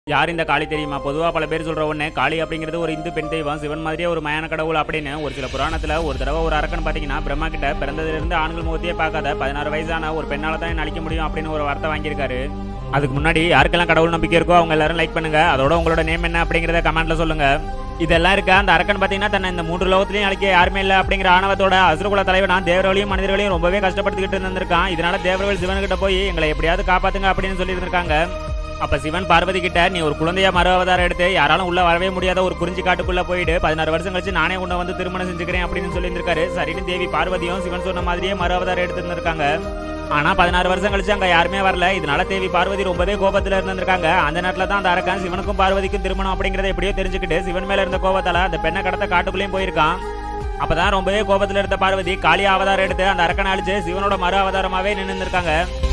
யார் இந்த காளி தெரியுமா பொதுவா பல பேர் சொல்ற ஒண்ணு காளி அப்படிங்கிறது ஒரு இந்து பெண் தெய்வம் சிவன் மாதிரியே ஒரு மயான கடவுள் அப்படின்னு ஒரு சில புராணத்துல ஒரு தடவை ஒரு அரக்கன் பாத்தீங்கன்னா பிரம்மா கிட்ட பிறந்ததுல இருந்து ஆண்கள் முகத்தையே பார்க்காத பதினாறு வயசான ஒரு பெண்ணால தான் என்ன அழிக்க முடியும் அப்படின்னு ஒரு வார்த்தை வாங்கியிருக்காரு அதுக்கு முன்னாடி யாருக்கெல்லாம் கடவுள் நம்பிக்கை இருக்கோ அவங்க எல்லாரும் லைக் பண்ணுங்க அதோட உங்களோட நேம் என்ன அப்படிங்கறத கமெண்ட்ல சொல்லுங்க இதெல்லாம் இருக்க அந்த அரக்கன் பாத்தீங்கன்னா தன்னை இந்த மூன்று லோகத்திலையும் அழிக்க யாருமே இல்ல அப்படிங்கிற ஆணவத்தோட அசுரகுல தலைவனா தேவர்களையும் மனிதர்களையும் ரொம்பவே கஷ்டப்படுத்திக்கிட்டு இருந்திருக்கான் இதனால தேவர்கள் சிவன்கிட்ட போய் எங்களை எப்படியாவது காப்பாத்துங்க அப்படின்னு சொல்லி இருந்திருக்காங்க அப்ப சிவன் பார்வதி கிட்ட நீ ஒரு குழந்தையா மறு அவதாரம் எடுத்து யாராலும் உள்ள வரவே முடியாத ஒரு குறிஞ்சி காட்டுக்குள்ள போயிட்டு பதினாறு வருஷம் கழிச்சு நானே உன்னை வந்து திருமணம் செஞ்சுக்கிறேன் அப்படின்னு சொல்லி இருந்திருக்காரு சரின்னு தேவி பார்வதியும் சிவன் சொன்ன மாதிரியே மறு அவதாரம் எடுத்து இருந்திருக்காங்க ஆனா பதினாறு வருஷம் கழிச்சு அங்க யாருமே வரல இதனால தேவி பார்வதி ரொம்பவே கோபத்துல இருந்திருக்காங்க அந்த நேரத்துல தான் அந்த அரக்கன் சிவனுக்கும் பார்வதிக்கும் திருமணம் அப்படிங்கறத எப்படியோ தெரிஞ்சுக்கிட்டு சிவன் மேல இருந்த கோபத்தால அந்த பெண்ணை கடத்த காட்டுக்குள்ளேயும் போயிருக்கான் அப்பதான் ரொம்பவே கோபத்துல இருந்த பார்வதி காளி அவதாரம் எடுத்து அந்த அரக்கனை அழிச்சு சிவனோட மறு அவதாரமாவே நின்று இருக்காங்க